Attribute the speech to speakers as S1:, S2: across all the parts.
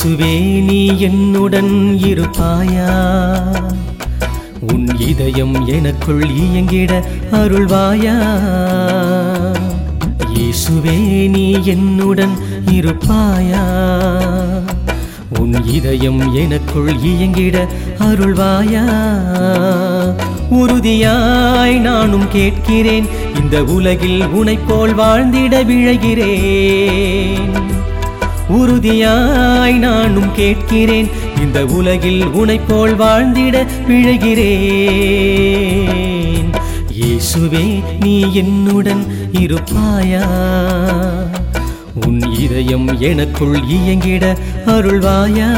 S1: இயேசுவே நீ என்னுடன் இருப்பாயா உன் இதயம் எனக்குள் இயங்கிட அருள்வாயா இயேசுவே நீ என்னுடன் இருப்பாயா உன் இதயம் எனக்குள் இயங்கிட அருள்வாயா உறுதியாய் நானும் கேட்கிறேன் இந்த உலகில் உனைப் போல் வாழ்ந்திட விழைகிறேன் உறுதியாய் நானும் கேட்கிறேன் இந்த உலகில் உனைப் போல் வாழ்ந்திட விழைகிறேன் இயேசுவே நீ என்னுடன் இருப்பாயா உன் இதயம் எனக்குள் இயங்கிட அருள்வாயா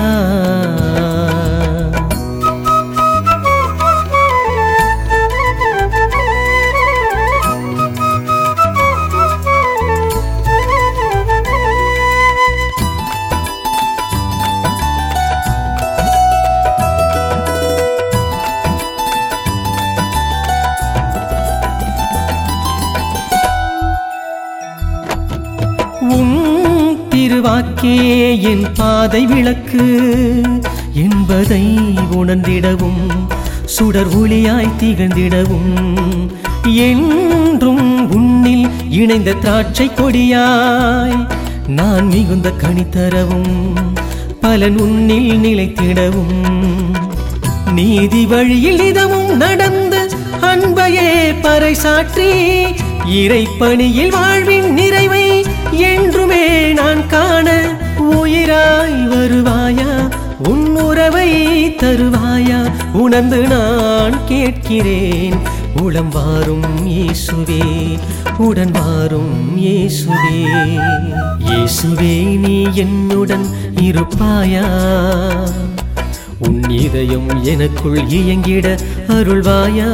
S1: உன் திருவாக்கே என் பாதை விளக்கு என்பதை உணர்ந்திடவும் சுடர் ஒளியாய் திகழ்ந்திடவும் என்றும் உன்னில் இணைந்த திராட்சை கொடியாய் நான் மிகுந்த கனி தரவும் பலன் உன்னில் நிலைத்திடவும் நீதி வழியில் இதமும் நடந்து அன்பையே பறைசாற்றி இறைப்பணியில் வாழ்வின் நிறைவை என்றுமே நான் காண உயிராய் வருவாயா உன் உறவை தருவாயா உணர்ந்து நான் கேட்கிறேன் உளம் வாரும் இயேசுவே உடன் வாரும் இயேசுவே இயேசுவே நீ என்னுடன் இருப்பாயா உன் இதயம் எனக்குள் இயங்கிட அருள்வாயா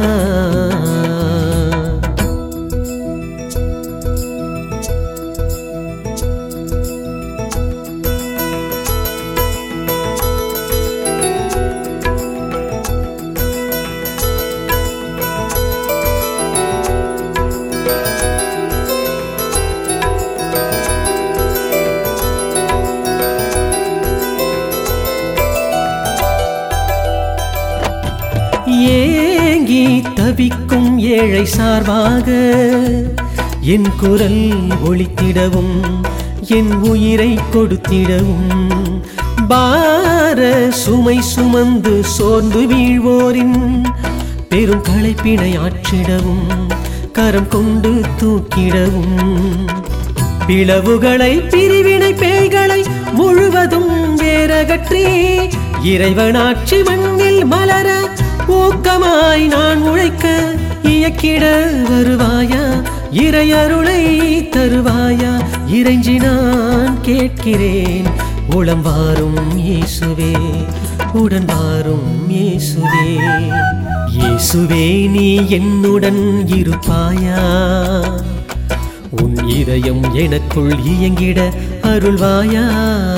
S1: ஏங்கி தவிக்கும் ஏழை சார்பாக என் குரல் ஒழித்திடவும் என் உயிரை கொடுத்திடவும் பார சுமை சுமந்து சோர்ந்து வீழ்வோரின் பெரும் களைப்பினை ஆற்றிடவும் கரம் கொண்டு தூக்கிடவும் பிளவுகளை பிரிவினை பேய்களை முழுவதும் வேறகற்றி இறைவனாட்சி மண்ணில் மலர ஊக்கமாய் நான் உழைக்க இயக்கிட வருவாயா இறையருளை தருவாயா இறைஞ்சி நான் கேட்கிறேன் உளம் வாரும் இயேசுவே உடன் வாரும் இயேசுவே இயேசுவே நீ என்னுடன் இருப்பாயா உன் இதயம் எனக்குள் இயங்கிட அருள்வாயா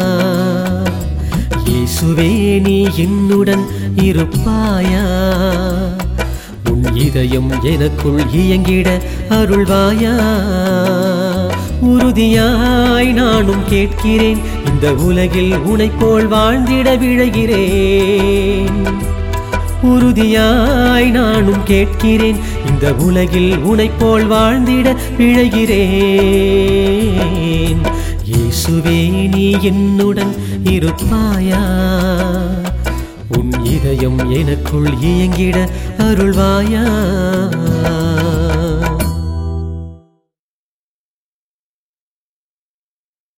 S1: இயேசுவே நீ என்னுடன் இருப்பாயா உன் இதயம் எனக்குள் இயங்கிட அருள்வாயா உறுதியாய் நானும் கேட்கிறேன் இந்த உலகில் உனைப் போல் வாழ்ந்திட விழைகிறேன் உறுதியாய் நானும் கேட்கிறேன் இந்த உலகில் உனைப் போல் வாழ்ந்திட விழைகிறேன் இயேசுவே நீ என்னுடன் இருப்பாயா உன் இதயம் எனக்குள் இயங்கிட அருள்வாயா